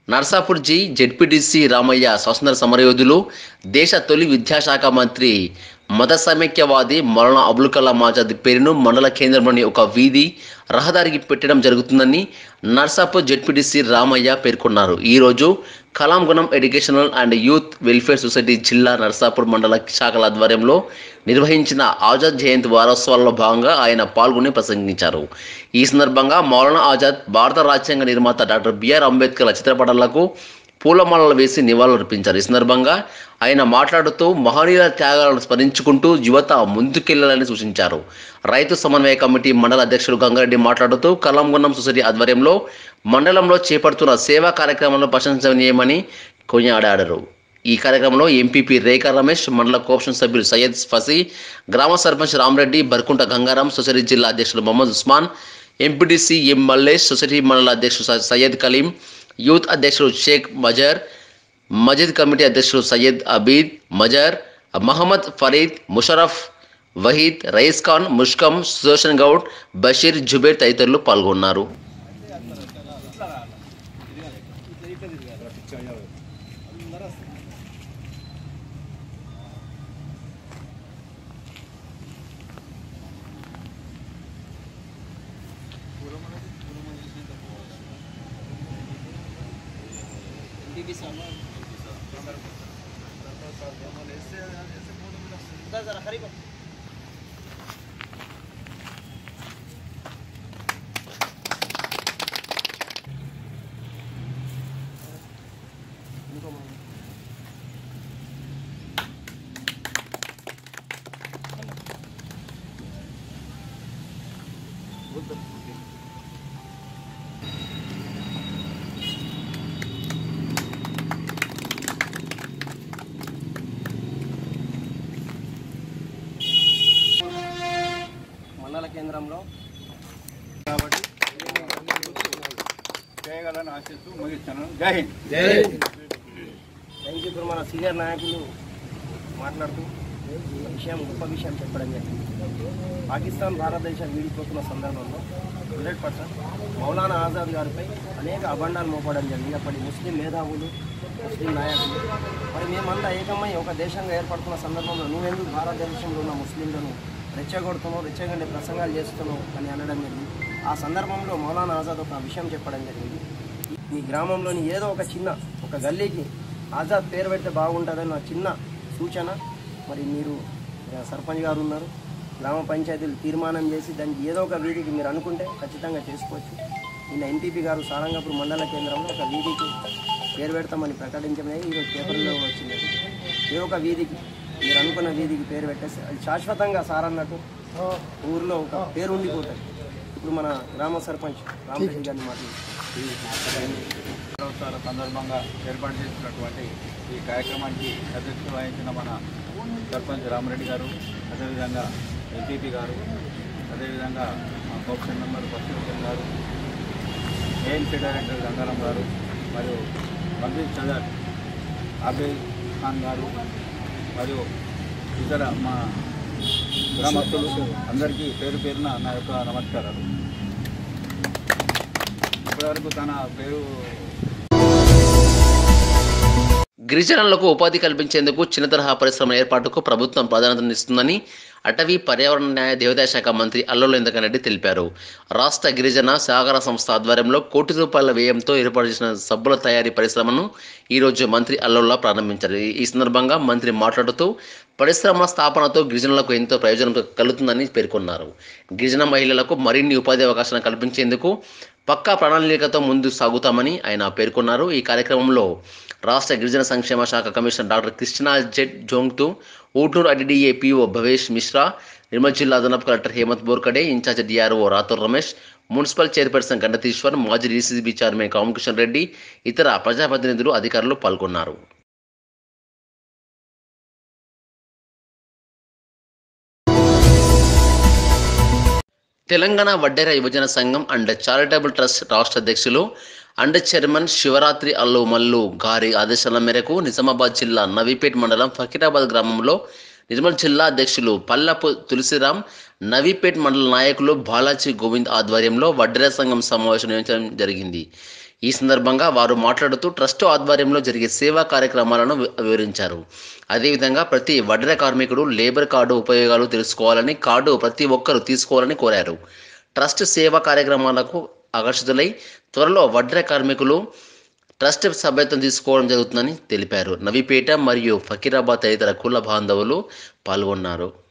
Narsapur G ZPTC Ramayya స్వతంత్ర సమరయోధులు దేశ తొలి విద్యాశాఖ మంత్రి మత సమైక్యవాది మౌలానా అబుల్ కలాం ఆజాద్ పేరును మండల కేంద్రంలోని ఒక వీధి రహదారికి పెట్టడం జరుగుతుందని నర్సాపూర్ జెడ్పీటీసీ రామయ్య పేర్కొన్నారు ఈరోజు Kalam Gunam educational and youth welfare society జిల్లా నర్సాపూర్ మండల శాఖల ఆధ్వర్యంలో నిర్వహించిన ఆజాద్ జయంతి వారోత్సవాల్లో భాగంగా ఆయన పాల్గొని ప్రసంగించారు ఈ సందర్భంగా మౌలానా ఆజాద్ భారత రాజ్యాంగ నిర్మాత డాక్టర్ బిఆర్ అంబేద్కర్ల చిత్రపటాలకు పూలమాలలు వేసి నివాళులర్పించారు ఈ సందర్భంగా ఆయన మాట్లాడుతూ మహనీయుల త్యాగాలను స్మరించుకుంటూ యువత ముందుకెళ్లాలని సూచించారు రైతు సమన్వయ కమిటీ మండల అధ్యక్షుడు గంగారెడ్డి మాట్లాడుతూ కలంగున్నం సొసైటీ ఆధ్వర్యంలో మండలంలో చేపడుతున్న సేవా కార్యక్రమంలో ప్రశంసనీయమని కొనియాడారు ఈ కార్యక్రమంలో ఎంపీపీ రేఖా రమేష్ మండల కోఆప్షన్ సభ్యులు సయ్యద్ ఫసీ గ్రామ సర్పంచ్ రామరెడ్డి బర్కుంట గంగారాం సొసైటీ జిల్లా అధ్యక్షుడు Mohammed Usman MPTC M Mallesh society మండల అధ్యక్షుడు స- సయ్యద్ కలీం యూత్ అధ్యక్షుడు షేక్ మజర్ మజిద్ కమిటీ అధ్యక్షుడు సయ్యద్ అబీద్ మజర్ మహమ్మద్ ఫరీద్ ముషరఫ్ వహీద్ రయీస్ ఖాన్ ముష్కం సుదర్శన్ గౌడ్ బషీర్ జుబేర్ తదితరులు పాల్గొన్నారు మండల కేంద్రంలో కాబట్టి చేయగలని ఆశిస్తూ ముగిస్తున్నాను జై హింద్ థ్యాంక్ యూ ఇప్పుడు మన సీనియర్ నాయకులు మాట్లాడుతూ ఒక విషయం గొప్ప విషయం చెప్పడం జరిగింది పాకిస్తాన్ భారతదేశం వీడిపోతున్న సందర్భంలో హండ్రెడ్ పర్సెంట్ మౌలానా ఆజాద్ గారిపై అనేక అబండాలు మోపడం జరిగింది అప్పటి ముస్లిం మేధావులు ముస్లిం నాయకులు మరి మేమంతా ఏకమై ఒక దేశంగా ఏర్పడుతున్న సందర్భంలో నువ్వెందుకు భారతదేశంలో ఉన్న ముస్లింలను రెచ్చగొడుతున్నావు రెచ్చగొండే ప్రసంగాలు చేస్తున్నావు అని అనడం జరిగింది ఆ సందర్భంలో మౌలానా ఆజాద్ ఒక విషయం చెప్పడం జరిగింది మీ గ్రామంలోని ఏదో ఒక చిన్న ఒక గల్లీకి ఆజాద్ పేరు పెడితే బాగుంటుందని నా చిన్న సూచన మరి మీరు ఆ, సర్పంచ్ గారు ఉన్నారు గ్రామ పంచాయతీలు తీర్మానం చేసి దానికి ఏదో ఒక వీధికి మీరు అనుకుంటే ఖచ్చితంగా చేసుకోవచ్చు నిన్న ఎంపీపీ గారు సారంగపూర్ మండల కేంద్రంలో ఒక వీధికి పేరు పెడతామని ప్రకటించడం ఈరోజు పేపర్లో వచ్చింది ఏదో ఒక వీధికి మీరు అనుకున్న వీధికి పేరు పెట్టేసి అది శాశ్వతంగా సార్ అన్నట్టు ఊర్లో ఒక పేరు ఉండిపోతుంది ఇప్పుడు మన గ్రామ సర్పంచ్ రామరెడ్డి గారిని మాట్లాడుతున్నాం సంవత్సరాల సందర్భంగా ఏర్పాటు చేసినటువంటి ఈ కార్యక్రమానికి అధ్యక్షత వహించిన మన సర్పంచ్ రామరెడ్డి గారు అదేవిధంగా ఎంపీపీ గారు అదేవిధంగా మా కోఆప్షన్ మెంబర్ బసవచంద్ గారు ఏఎన్సీ డైరెక్టర్ గంగారాం గారు మరియు మంత్రి చదర్ ఆబిల్ ఖాన్ గారు మరియు ఇతర మా గ్రామస్తులు అందరికీ పేరు పేరున నా యొక్క నమస్కారాలు ఇప్పటివరకు తన పేరు గిరిజనులకు ఉపాధి కల్పించేందుకు చిన్న తరహా పరిశ్రమల ఏర్పాటుకు ప్రభుత్వం ప్రాధాన్యతనిస్తుందని అటవీ పర్యావరణ న్యాయ దేవాదాయ శాఖ మంత్రి అల్లుల ఇందకరెడ్డి తెలిపారు రాష్ట్ర గిరిజన సహకార సంస్థ ఆధ్వర్యంలో కోటి రూపాయల వ్యయంతో ఏర్పాటు చేసిన సబ్బుల తయారీ పరిశ్రమను ఈరోజు మంత్రి అల్లుల్లా ప్రారంభించారు ఈ- ఈ సందర్భంగా మంత్రి మాట్లాడుతూ పరిశ్రమ స్థాపనతో గిరిజనులకు ఎంతో ప్రయోజనం కలుగుతుందని పేర్కొన్నారు గిరిజన మహిళలకు మరిన్ని ఉపాధి అవకాశాలను కల్పించేందుకు పక్కా ప్రణాళికతో ముందు సాగుతామని ఆయన పేర్కొన్నారు ఈ కార్యక్రమంలో రాష్ట్ర గిరిజన సంక్షేమ శాఖ commissioner doctor Krishna Z Chongthu Utnoor ITDA PO Bhavesh Mishra Nirmal జిల్లా అదనపు collector Hemant Borkade incharge DRO Rathod Ramesh municipal chairperson Ganateeshwar మాజీ డీసీబీ చైర్మన్ కామకిషన్ రెడ్డి ఇతర ప్రజాప్రతినిధులు అధికారులు పాల్గొన్నారు తెలంగాణ వడ్డేర యువజన సంఘం అండ్ చారిటబుల్ ట్రస్ట్ రాష్ట్ర అధ్యక్షులు అండ్ చైర్మన్ శివరాత్రి అల్లు మల్లు గారి ఆదేశాల మేరకు నిజామాబాద్ జిల్లా నవీపేట్ మండలం ఫకీరాబాద్ గ్రామంలో నిర్మల్ జిల్లా అధ్యక్షులు పల్లపు తులసిరాం నవీపేట్ మండల నాయకులు బాలాజీ గోవింద్ ఆధ్వర్యంలో వడ్డేర సంఘం సమావేశం నిర్వహించడం జరిగింది ఈ సందర్భంగా వారు మాట్లాడుతూ ట్రస్ట్ ఆధ్వర్యంలో జరిగే సేవా కార్యక్రమాలను వి- వివరించారు అదేవిధంగా ప్రతి వడ్ర కార్మికుడు లేబర్ కార్డు ఉపయోగాలు తెలుసుకోవాలని కార్డు ప్రతి ఒక్కరూ తీసుకోవాలని కోరారు ట్రస్ట్ సేవా కార్యక్రమాలకు ఆకర్షితులై త్వరలో వడ్ర కార్మికులు ట్రస్ట్ సభ్యత్వం తీసుకోవడం జరుగుతుందని తెలిపారు నవీపేట మరియు ఫకీరాబాద్ తదితర కుల బాంధవులు పాల్గొన్నారు